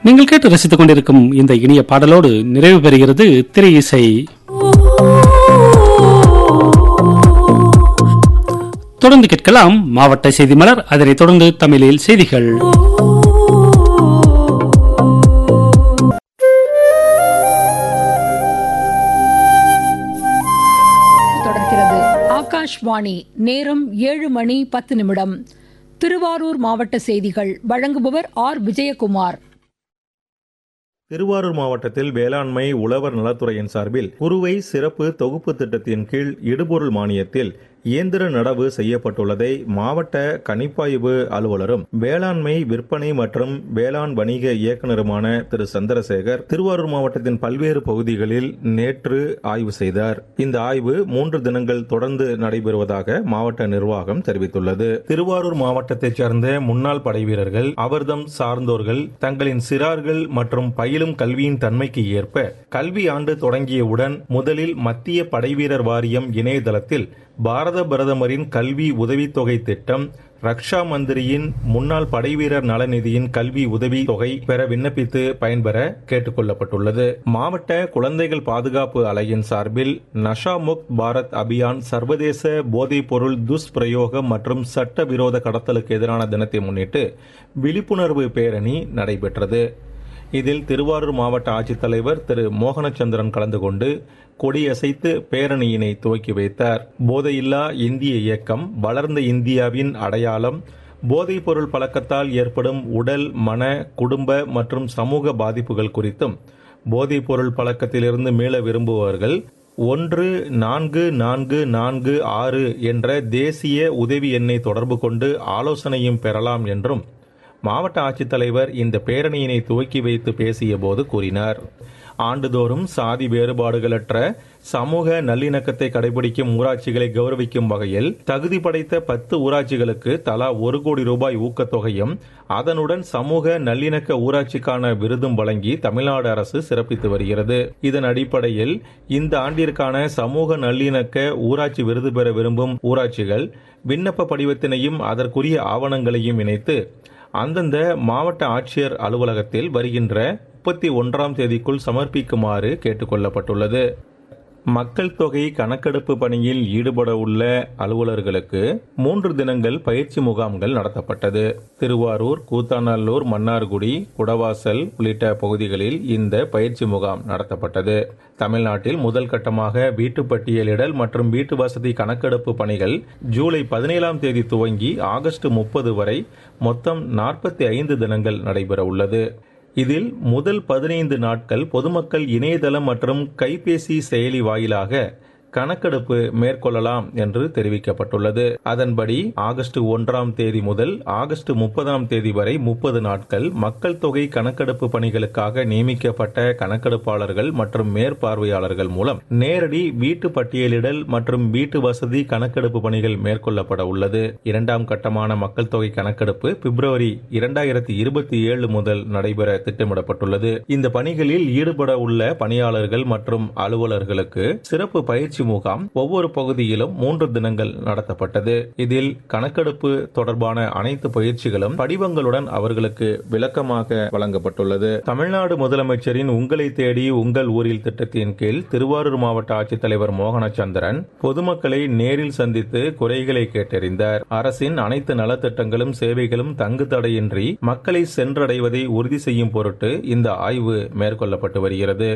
நீங்கள் கேட்டு ரசித்துக் கொண்டிருக்கும் இந்த இனிய பாடலோடு நிறைவு பெறுகிறது திரை இசை தொடர்ந்து கேட்கலாம் மாவட்ட செய்தி மலர் அதனைத் தொடர்ந்து தமிழில் செய்திகள் தொடர்கிறது ஆகாஷ்வாணி நேரம் ஏழு மணி பத்து நிமிடம் திருவாரூர் மாவட்ட செய்திகள் வழங்குபவர் ஆர் விஜயகுமார் திருவாரூர் மாவட்டத்தில் வேளாண்மை உழவர் நலத்துறையின் சார்பில் குறுவை சிறப்பு தொகுப்பு திட்டத்தின் கீழ் இடுபொருள் மானியத்தில் இயந்திர நடவு செய்யப்பட்டுள்ளதை மாவட்ட கணிப்பாய்வு அலுவலரும் வேளாண்மை விற்பனை மற்றும் வேளாண் வணிக இயக்குநருமான திரு சந்திரசேகர் திருவாரூர் மாவட்டத்தின் பல்வேறு பகுதிகளில் நேற்று ஆய்வு செய்தார் இந்த ஆய்வு மூன்று தினங்கள் தொடர்ந்து நடைபெறுவதாக மாவட்ட நிர்வாகம் தெரிவித்துள்ளது திருவாரூர் மாவட்டத்தைச் சேர்ந்த முன்னாள் படைவீரர்கள் அவர்தம் சார்ந்தோர்கள் தங்களின் சிறார்கள் மற்றும் பயிலும் கல்வியின் தன்மைக்கு ஏற்ப கல்வி ஆண்டு தொடங்கியவுடன் முதலில் மத்திய படைவீரர் வாரியம் இணையதளத்தில் பாரத பிரதமரின் கல்வி உதவித்தொகை திட்டம் ரக்ஷா மந்திரியின் முன்னாள் படைவீரர் நலநிதியின் கல்வி உதவி தொகை பெற விண்ணப்பித்து பயன்பெற கேட்டுக் கொள்ளப்பட்டுள்ளது மாவட்ட குழந்தைகள் பாதுகாப்பு அலையின் சார்பில் நஷா முக்த் பாரத் அபியான் சர்வதேச போதைப் பொருள் துஷ்பிரயோகம் மற்றும் சட்டவிரோத கடத்தலுக்கு எதிரான தினத்தை முன்னிட்டு விழிப்புணர்வு பேரணி நடைபெற்றது இதில் திருவாரூர் மாவட்ட ஆட்சித்தலைவர் திரு மோகனச்சந்திரன் கலந்து கொண்டு கொடியசைத்து பேரணியினை துவக்கி வைத்தார் போதையில்லா இந்திய இயக்கம் வளர்ந்த இந்தியாவின் அடையாளம் போதைப் பொருள் பழக்கத்தால் ஏற்படும் உடல் மன குடும்ப மற்றும் சமூக பாதிப்புகள் குறித்தும் போதைப் பொருள் பழக்கத்திலிருந்து மீள விரும்புபவர்கள் ஒன்று நான்கு நான்கு நான்கு ஆறு என்ற தேசிய உதவி எண்ணை தொடர்பு கொண்டு ஆலோசனையும் பெறலாம் என்றும் மாவட்ட ஆட்சித்தலைவர் இந்த பேரணியினை துவக்கி வைத்து பேசிய போது கூறினார் ஆண்டுதோறும் சாதி வேறுபாடுகளற்ற சமூக நல்லிணக்கத்தை கடைபிடிக்கும் ஊராட்சிகளை கௌரவிக்கும் வகையில் தகுதி படைத்த பத்து ஊராட்சிகளுக்கு தலா ஒரு கோடி ரூபாய் ஊக்கத்தொகையும் அதனுடன் சமூக நல்லிணக்க ஊராட்சிக்கான விருதும் வழங்கி தமிழ்நாடு அரசு சிறப்பித்து வருகிறது இதன் அடிப்படையில் இந்த ஆண்டிற்கான சமூக நல்லிணக்க ஊராட்சி விருது பெற விரும்பும் ஊராட்சிகள் விண்ணப்ப படிவத்தினையும் அதற்குரிய ஆவணங்களையும் இணைத்து அந்தந்த மாவட்ட ஆட்சியர் அலுவலகத்தில் வருகின்ற முப்பத்தி ஒன்றாம் தேதிக்குள் சமர்ப்பிக்குமாறு கேட்டுக்கொள்ளப்பட்டுள்ளது மக்கள் தொகை கணக்கெடுப்பு பணியில் ஈடுபட உள்ள அலுவலர்களுக்கு மூன்று தினங்கள் பயிற்சி முகாம்கள் நடத்தப்பட்டது திருவாரூர் கூத்தாநல்லூர் மன்னார்குடி குடவாசல் உள்ளிட்ட பகுதிகளில் இந்த பயிற்சி முகாம் நடத்தப்பட்டது தமிழ்நாட்டில் முதல் கட்டமாக வீட்டு பட்டியலிடல் மற்றும் வீட்டு வசதி கணக்கெடுப்பு பணிகள் ஜூலை பதினேழாம் தேதி துவங்கி ஆகஸ்ட் முப்பது வரை மொத்தம் நாற்பத்தி ஐந்து தினங்கள் நடைபெற உள்ளது இதில் முதல் பதினைந்து நாட்கள் பொதுமக்கள் இணையதளம் மற்றும் கைபேசி செயலி வாயிலாக கணக்கெடுப்பு மேற்கொள்ளலாம் என்று தெரிவிக்கப்பட்டுள்ளது அதன்படி ஆகஸ்ட் ஒன்றாம் தேதி முதல் ஆகஸ்ட் முப்பதாம் தேதி வரை முப்பது நாட்கள் மக்கள் தொகை கணக்கெடுப்பு பணிகளுக்காக நியமிக்கப்பட்ட கணக்கெடுப்பாளர்கள் மற்றும் மேற்பார்வையாளர்கள் மூலம் நேரடி வீட்டு பட்டியலிடல் மற்றும் வீட்டு வசதி கணக்கெடுப்பு பணிகள் மேற்கொள்ளப்பட உள்ளது இரண்டாம் கட்டமான மக்கள் தொகை கணக்கெடுப்பு பிப்ரவரி இரண்டாயிரத்தி இருபத்தி ஏழு முதல் நடைபெற திட்டமிடப்பட்டுள்ளது இந்த பணிகளில் ஈடுபட உள்ள பணியாளர்கள் மற்றும் அலுவலர்களுக்கு சிறப்பு பயிற்சி பயிற்சி முகாம் ஒவ்வொரு பகுதியிலும் மூன்று தினங்கள் நடத்தப்பட்டது இதில் கணக்கெடுப்பு தொடர்பான அனைத்து பயிற்சிகளும் படிவங்களுடன் அவர்களுக்கு விளக்கமாக வழங்கப்பட்டுள்ளது தமிழ்நாடு முதலமைச்சரின் உங்களை தேடி உங்கள் ஊரில் திட்டத்தின் கீழ் திருவாரூர் மாவட்ட ஆட்சித்தலைவர் மோகனச்சந்திரன் பொதுமக்களை நேரில் சந்தித்து குறைகளை கேட்டறிந்தார் அரசின் அனைத்து நலத்திட்டங்களும் சேவைகளும் தங்கு தடையின்றி மக்களை சென்றடைவதை உறுதி செய்யும் பொருட்டு இந்த ஆய்வு மேற்கொள்ளப்பட்டு வருகிறது